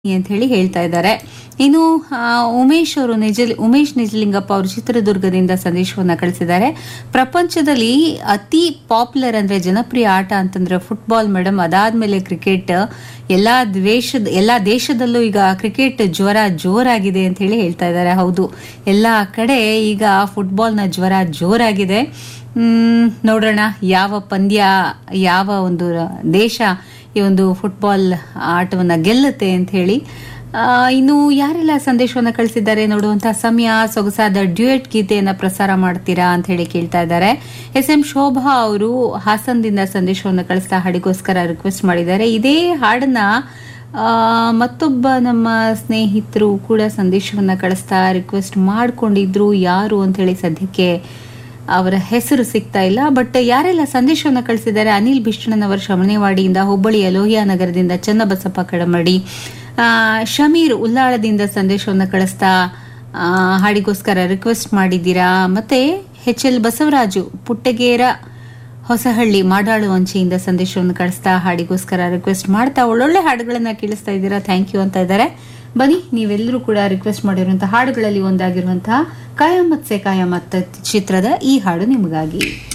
ಅಂತ ಹೇಳಿ ಹೇಳ್ತಾ ಇದ್ದಾರೆ ಇನ್ನು ಆ, ಉಮೇಶ್ ಅವರು ನಿಜ ಉಮೇಶ್ ನಿಜಲಿಂಗಪ್ಪ ಅವರು ಚಿತ್ರದುರ್ಗದಿಂದ ಸಂದೇಶವನ್ನ ಕಳಿಸಿದ್ದಾರೆ ಪ್ರಪಂಚದಲ್ಲಿ ಅತಿ ಪಾಪ್ಯುಲರ್ ಅಂದ್ರೆ ಜನಪ್ರಿಯ ಆಟ ಅಂತಂದ್ರೆ ಫುಟ್ಬಾಲ್ ಮೇಡಮ್ ಅದಾದ್ಮೇಲೆ ಕ್ರಿಕೆಟ್ ಎಲ್ಲಾ ದೇಶದ ಎಲ್ಲಾ ದೇಶದಲ್ಲೂ ಈಗ ಕ್ರಿಕೆಟ್ ಜ್ವರ ಜೋರಾಗಿದೆ ಅಂತ ಹೇಳಿ ಹೇಳ್ತಾ ಇದ್ದಾರೆ ಹೌದು ಎಲ್ಲಾ ಕಡೆ ಈಗ ಫುಟ್ಬಾಲ್ನ ಜ್ವರ ಜೋರಾಗಿದೆ ಹ್ಮ್, ನೋಡೋಣ ಯಾವ ಪಂದ್ಯ ಯಾವ ಒಂದು ದೇಶ ಈ ಒಂದು ಫುಟ್ಬಾಲ್ ಆಟವನ್ನ ಗೆಲ್ಲುತ್ತೆ ಅಂತ ಹೇಳಿ ಆ, ಇನ್ನು ಯಾರೆಲ್ಲ ಸಂದೇಶವನ್ನ ಕಳಿಸಿದ್ದಾರೆ ನೋಡುವಂತಹ ಸಮಯ ಸೊಗಸಾದ ಡ್ಯೂಯೆಟ್ ಗೀತೆಯನ್ನ ಪ್ರಸಾರ ಮಾಡ್ತೀರಾ ಅಂತ ಹೇಳಿ ಕೇಳ್ತಾ ಇದ್ದಾರೆ ಎಸ್ ಎಂ ಶೋಭಾ ಅವರು ಹಾಸನದಿಂದ ಸಂದೇಶವನ್ನು ಕಳಿಸ್ತಾ ಹಾಡಿಗೋಸ್ಕರ ರಿಕ್ವೆಸ್ಟ್ ಮಾಡಿದ್ದಾರೆ ಇದೇ ಹಾಡನ್ನ ಆ, ಮತ್ತೊಬ್ಬ ನಮ್ಮ ಸ್ನೇಹಿತರು ಕೂಡ ಸಂದೇಶವನ್ನ ಕಳಿಸ್ತಾ ರಿಕ್ವೆಸ್ಟ್ ಮಾಡ್ಕೊಂಡಿದ್ರು ಯಾರು ಅಂತ ಹೇಳಿ ಸದ್ಯಕ್ಕೆ ಅವರ ಹೆಸರು ಸಿಗ್ತಾ ಇಲ್ಲ ಬಟ್ ಯಾರೆಲ್ಲ ಸಂದೇಶವನ್ನು ಕಳಿಸಿದ್ದಾರೆ ಅನಿಲ್ ಬಿಷ್ಟಣ್ಣನವರ ಶ್ರವಣೇವಾಡಿಯಿಂದ ಹುಬ್ಬಳ್ಳಿಯ ಲೋಹಿಯಾ ನಗರದಿಂದ ಚನ್ನಬಸಪ್ಪ ಕಡಮಡಿ ಆ, ಶಮೀರ್ ಉಲ್ಲಾಳದಿಂದ ಸಂದೇಶವನ್ನು ಕಳಿಸ್ತಾ ಆ, ಹಾಡಿಗೋಸ್ಕರ ರಿಕ್ವೆಸ್ಟ್ ಮಾಡಿದ್ದೀರಾ ಮತ್ತೆ ಎಚ್ ಎಲ್ ಬಸವರಾಜು ಪುಟ್ಟಗೇರ ಹೊಸಹಳ್ಳಿ ಮಾಡಾಳು ವಂಚೆಯಿಂದ ಸಂದೇಶವನ್ನು ಕಳಿಸ್ತಾ ಹಾಡಿಗೋಸ್ಕರ ರಿಕ್ವೆಸ್ಟ್ ಮಾಡ್ತಾ ಒಳ್ಳೊಳ್ಳೆ ಹಾಡುಗಳನ್ನ ಕೇಳಿಸ್ತಾ ಇದ್ದೀರಾ ಥ್ಯಾಂಕ್ ಯು ಅಂತ ಇದ್ದಾರೆ ಬನ್ನಿ ನೀವೆಲ್ಲರೂ ಕೂಡ ರಿಕ್ವೆಸ್ಟ್ ಮಾಡಿರುವಂತಹ ಹಾಡುಗಳಲ್ಲಿ ಒಂದಾಗಿರುವಂತಹ ಕಾಯಮತ್ ಸೆ ಕಾಯಮತ್ ಚಿತ್ರದ ಈ ಹಾಡು ನಿಮಗಾಗಿ